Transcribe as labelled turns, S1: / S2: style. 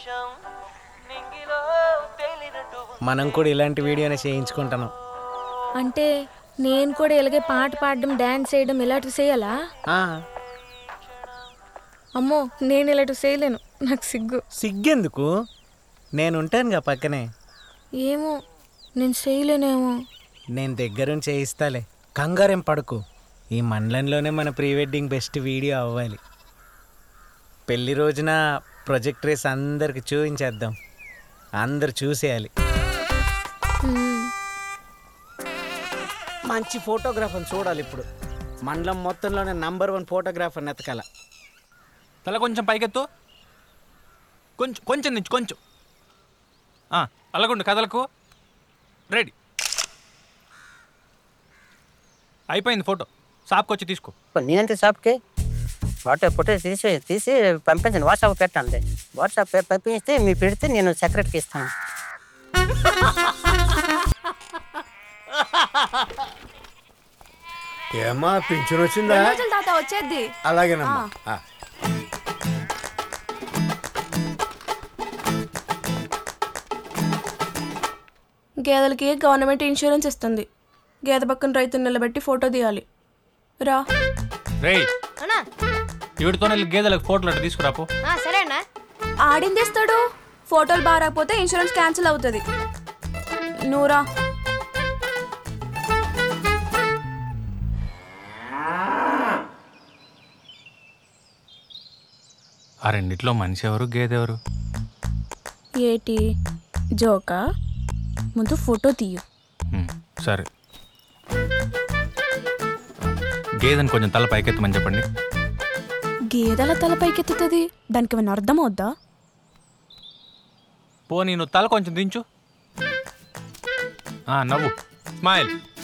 S1: మనం కూడా ఇలాంటి వీడియోనే చేయించుకుంటున్నాం
S2: అంటే నేను కూడా ఇలాగే పాట పాడడం డాన్స్ చేయడం ఇలాంటివి చేయాలా
S1: ఆ,
S2: అమ్మో నేను ఇలాంటివి చేయలేను నాకు సిగ్గు
S1: సిగ్గెందుకు నేను ఉంటానుగా పక్కనే
S2: ఏమో నేను చేయలేనేమో
S1: నేను దగ్గరుండి చేయిస్తాలే కంగారేం పడకు ఈ మండలంలోనే మన ప్రీ వెడ్డింగ్ బెస్ట్ వీడియో అవ్వాలి పెళ్లి రోజున ప్రొజెక్ట్ రేస్ అందరికి చూపించేద్దాం అందరు చూసేయాలి
S2: హ్మ్.
S1: మంచి ఫోటోగ్రాఫర్ని చూడాలి ఇప్పుడు మండలం మొత్తంలోనే నంబర్ వన్ ఫోటోగ్రాఫర్ని ఎతకాల
S3: తల కొంచెం పైకెత్తు కొంచెం కొంచెం నుంచి కొంచెం ఆ, అలాగుండు కదలకు రెడీ అయిపోయింది ఫోటో షాప్కి వచ్చి తీసుకో
S4: నేనంతే షాప్కి ఫోటో ఫోటో తీసి తీసి పంపించండి వాట్సాప్ పెట్టండి వాట్సాప్ పె- పంపిస్తే మీరు పెడితే నేను సెక్రటరీకి ఇస్తాను
S5: ఏమ్మా పింఛన్ వచ్చిందా
S2: రోజుల తాత వచ్చేద్ది
S5: అలాగేనమ్మా ఆ.
S6: గేదెలకి గవర్నమెంట్ ఇన్సూరెన్స్ ఇస్తుంది గేదె పక్కన రైతుని నిలబెట్టి ఫోటో తీయాలి రా
S3: రేయ్
S2: అన్నా
S3: వీడితోనే గేదెలకు ఫోటోలు అట్లా తీసుకురాపో
S2: సరేనా
S6: ఆడిందేస్తాడు ఫోటోలు బాగా రాకపోతే ఇన్సూరెన్స్ క్యాన్సిల్ అవుతుంది నువ్వురా
S3: ఆ రెండిట్లో మనిషి ఎవరు గేదె ఎవరు
S6: ఏటి జోకా ముందు ఫోటో తీయు
S3: ఉమ్, సరే గేదెని కొంచెం తల పైకెత్తమని చెప్పండి
S6: గేదెల తల పైకెత్తుతుంది దానికి ఏమైనా అర్థం అవుద్దా
S3: పో నేను తల కొంచెం దించు ఆ, నవ్వు స్మైల్